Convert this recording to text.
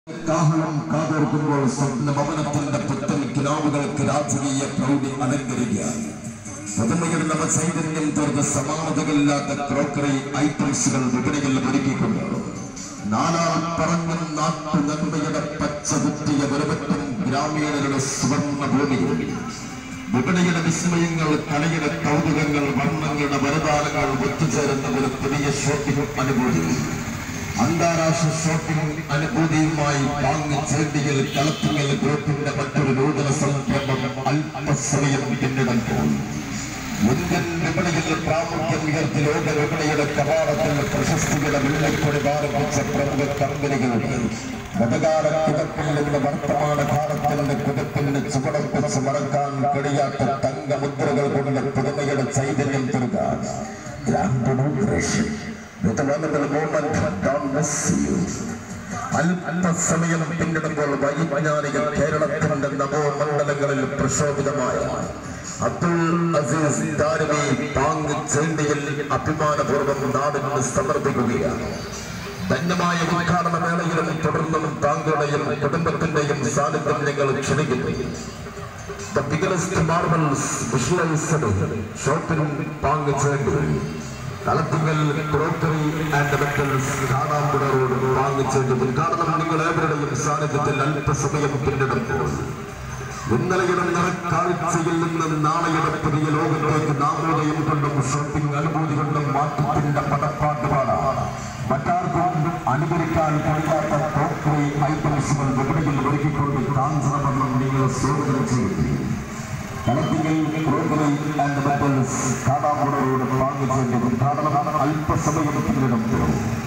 കാഹളം കാതോർക്കുമ്പോൾ സ്വപ്ന ഭവനത്തിന്റെ പുത്തൻ കിനാവുകൾക്ക് രാജകീയ പ്രൗഢി അലങ്കരിക്കുക പുതുമയുടെ നവ ചൈതന്യം തീർന്ന സമാനതകളില്ലാത്ത ക്രോക്കറി ഐറ്റംസുകൾ വിപണികളിൽ ഒരുക്കിക്കൊണ്ട് നാലാൾ പറഞ്ഞും നാട്ടു നന്മയുടെ പച്ച കുത്തിയ വെറുപറ്റും ഗ്രാമീണരുടെ സുവർണ ഭൂമിയിൽ വിപണിയുടെ വിസ്മയങ്ങൾ കലയുടെ കൗതുകങ്ങൾ വർണ്ണങ്ങളുടെ വരദാനങ്ങൾ ഒത്തുചേരുന്ന ഒരു പുതിയ ഷോപ്പിംഗ് അനുഭൂതി അന്താരാഷ്ട്ര ഷോപ്പിംഗ് അനുഭൂതിയുമായി വാങ്ങി ചേണ്ടിയിൽ കളത്തിങ്ങൽ ഗ്രൂപ്പിന്റെ മറ്റൊരു നൂതന സംരംഭം അല്പസമയം പിന്നിടുമ്പോൾ ഇന്ത്യൻ വിപണിയിൽ പ്രാമുഖ്യം ഉയർത്തി ലോക വിപണിയുടെ കവാടത്തിൽ പ്രശസ്തിയുടെ വെള്ളക്കൊടി ആരംഭിച്ച പ്രമുഖ കമ്പനികളുടെ ഗതകാല കിടപ്പിൽ നിന്ന് വർത്തമാന കാലത്തിന്റെ കുതിപ്പിന്റെ ചുവടം വെച്ച് മറക്കാൻ കഴിയാത്ത തങ്കമുദ്രകൾ കൊണ്ട് പുതുമയുടെ ചൈതന്യം തീർക്കാൻ grand inauguration With a wonderful moment, don't miss you. അല്പസമയം പിന്നിടുമ്പോൾ വൈജ്ഞാനിക കേരളത്തിന്റെ നവോമണ്ഡലങ്ങളിൽ പ്രക്ഷോഭിതമായ അബ്ദുൾ അസീസ് ദാരിമി താങ് ചേണ്ടിയിൽ അഭിമാനപൂർവ്വം നാടിന് സമർപ്പിക്കുകയാണ് ധന്യമായ ഉദ്ഘാടന വേളയിലും തുടർന്നും താങ്കളുടെയും കുടുംബത്തിന്റെയും സാന്നിധ്യം ഞങ്ങൾ ക്ഷണിക്കുന്നു The biggest marvels visualized ഷോപ്പിനും താങ് ചേണ്ടി Kalathingal crockery and metals Kanampuzha road വാങ്ങിച്ചത് ഉദ്ഘാടനം നിങ്ങൾ ഏവരുടെയും സാന്നിധ്യത്തിൽ അല്പസമയം പിന്നിടുമ്പോൾ ഇന്നലെയുടെ നിറക്കാഴ്ചയിൽ നിന്ന് നാളെയുടെ പുതിയ ലോകത്തേക്ക് നാമോദയം കൊണ്ടും ഷോപ്പിംഗ് അനുഭൂതി കൊണ്ടും മാറ്റത്തിന്റെ പടപ്പാട്ട് പാടാം മറ്റാർക്കും അനുകരിക്കാൻ കഴിയാത്ത ക്രോക്കറി ഐറ്റംസുകൾ വിപണിയിൽ ഒരുക്കിക്കൊണ്ട് കാഞ്ചനമെന്നും നിങ്ങൾ സ്വാഗതം ചെയ്യുന്നു Kalathingal crockery and metals Kadampuzha road വാങ്ങിച്ചതിന്റെ ഉദ്ഘാടനം അല്പസമയം പിന്നിടുമ്പോൾ